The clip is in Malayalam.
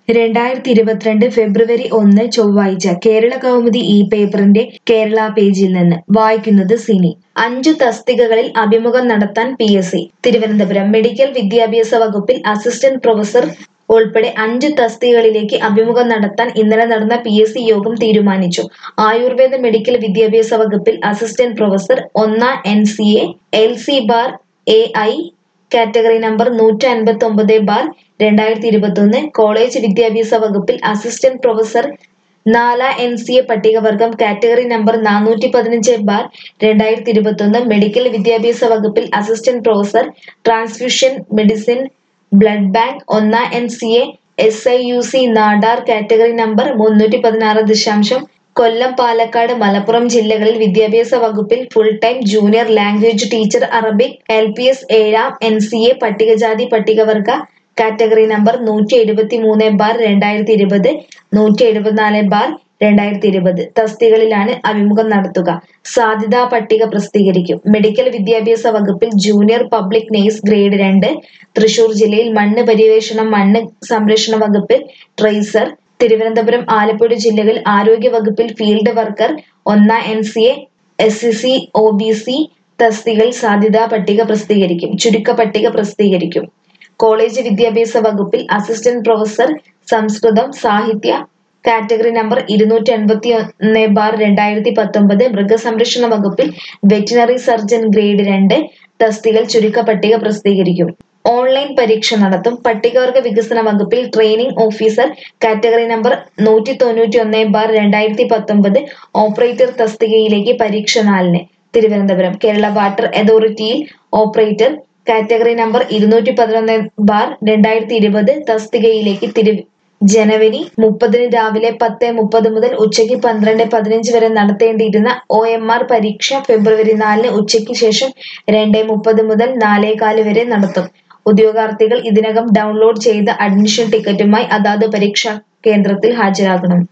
രണ്ടായിരത്തി ഇരുപത്തിരണ്ട് ഫെബ്രുവരി ഒന്ന് ചൊവ്വാഴ്ച കേരള കൗമുദി ഈ പേപ്പറിന്റെ കേരള പേജിൽ നിന്ന് വായിക്കുന്നത് സിനി അഞ്ചു തസ്തികകളിൽ അഭിമുഖം നടത്താൻ P S C Thiruvananthapuram medical വിദ്യാഭ്യാസ വകുപ്പിൽ അസിസ്റ്റന്റ് പ്രൊഫസർ ഉൾപ്പെടെ അഞ്ച് തസ്തികകളിലേക്ക് അഭിമുഖം നടത്താൻ ഇന്നലെ നടന്ന പി എസ് സി യോഗം തീരുമാനിച്ചു ആയുർവേദ മെഡിക്കൽ വിദ്യാഭ്യാസ വകുപ്പിൽ അസിസ്റ്റന്റ് പ്രൊഫസർ ഒന്നാം N C A L C bar A I category number നൂറ്റി അൻപത്തി ഒമ്പത് ബാർ രണ്ടായിരത്തി ഇരുപത്തി ഒന്ന് കോളേജ് വിദ്യാഭ്യാസ വകുപ്പിൽ അസിസ്റ്റന്റ് പ്രൊഫസർ നാല എൻ സി എ പട്ടികവർഗം കാറ്റഗറി നമ്പർ നാനൂറ്റി പതിനഞ്ച് ബാർ രണ്ടായിരത്തി ഇരുപത്തി ഒന്ന് മെഡിക്കൽ വിദ്യാഭ്യാസ വകുപ്പിൽ assistant professor transfusion medicine blood bank ഒന്നാം N C A S I U C Nadar category number മുന്നൂറ്റി പതിനാറ് ദശാംശം കൊല്ലം പാലക്കാട് മലപ്പുറം ജില്ലകളിൽ വിദ്യാഭ്യാസ വകുപ്പിൽ full time junior language teacher Arabic L P S ഏഴാം എൻ സി എ പട്ടികജാതി പട്ടികവർഗ കാറ്റഗറി നമ്പർ നൂറ്റി എഴുപത്തി മൂന്ന് ബാർ രണ്ടായിരത്തി ഇരുപത് നൂറ്റി എഴുപത്തിനാല് ബാർ രണ്ടായിരത്തി ഇരുപത് തസ്തികളിലാണ് അഭിമുഖം നടത്തുക സാധ്യതാ പട്ടിക പ്രസിദ്ധീകരിക്കും മെഡിക്കൽ വിദ്യാഭ്യാസ വകുപ്പിൽ ജൂനിയർ പബ്ലിക് നേഴ്സ് ഗ്രേഡ് രണ്ട് തൃശൂർ ജില്ലയിൽ മണ്ണ് പര്യവേഷണം മണ്ണ് സംരക്ഷണ വകുപ്പിൽ ട്രേസർ തിരുവനന്തപുരം ആലപ്പുഴ ജില്ലകളിൽ ആരോഗ്യ വകുപ്പിൽ ഫീൽഡ് വർക്കർ ഒന്നാം N C A S C C O B C തസ്തികയിൽ സാധ്യതാ പട്ടിക പ്രസിദ്ധീകരിക്കും ചുരുക്ക പട്ടിക പ്രസിദ്ധീകരിക്കും കോളേജ് വിദ്യാഭ്യാസ വകുപ്പിൽ അസിസ്റ്റന്റ് പ്രൊഫസർ സംസ്കൃതം സാഹിത്യ കാറ്റഗറി നമ്പർ ഇരുന്നൂറ്റി എൺപത്തി ഒന്ന് ബാർ രണ്ടായിരത്തി പത്തൊമ്പത് മൃഗസംരക്ഷണ വകുപ്പിൽ വെറ്റിനറി സർജൻ ഗ്രേഡ് രണ്ട് തസ്തികൾ ചുരുക്ക പട്ടിക പ്രസിദ്ധീകരിക്കും ഓൺലൈൻ പരീക്ഷ നടത്തും പട്ടികവർഗ വികസന വകുപ്പിൽ ട്രെയിനിംഗ് ഓഫീസർ കാറ്റഗറി നമ്പർ നൂറ്റി തൊണ്ണൂറ്റി ഒന്ന് ബാർ രണ്ടായിരത്തി പത്തൊമ്പത് ഓപ്പറേറ്റർ തസ്തികയിലേക്ക് പരീക്ഷ നാലിന് തിരുവനന്തപുരം കേരള വാട്ടർ അതോറിറ്റിയിൽ ഓപ്പറേറ്റർ കാറ്റഗറി നമ്പർ ഇരുന്നൂറ്റി പതിനൊന്ന് ബാർ രണ്ടായിരത്തി ഇരുപത് തസ്തികയിലേക്ക് തിരു ജനുവരി മുപ്പതിന് രാവിലെ പത്ത് മുപ്പത് മുതൽ ഉച്ചയ്ക്ക് പന്ത്രണ്ട് പതിനഞ്ച് വരെ നടത്തേണ്ടിയിരുന്ന ഒ എം ആർ പരീക്ഷ ഫെബ്രുവരി നാലിന് ഉച്ചയ്ക്ക് ശേഷം രണ്ട് മുപ്പത് മുതൽ നാലേകാല് വരെ നടത്തും ഉദ്യോഗാർത്ഥികൾ ഇതിനകം ഡൗൺലോഡ് ചെയ്ത അഡ്മിഷൻ ടിക്കറ്റുമായി അതാത് പരീക്ഷാ കേന്ദ്രത്തിൽ ഹാജരാകണം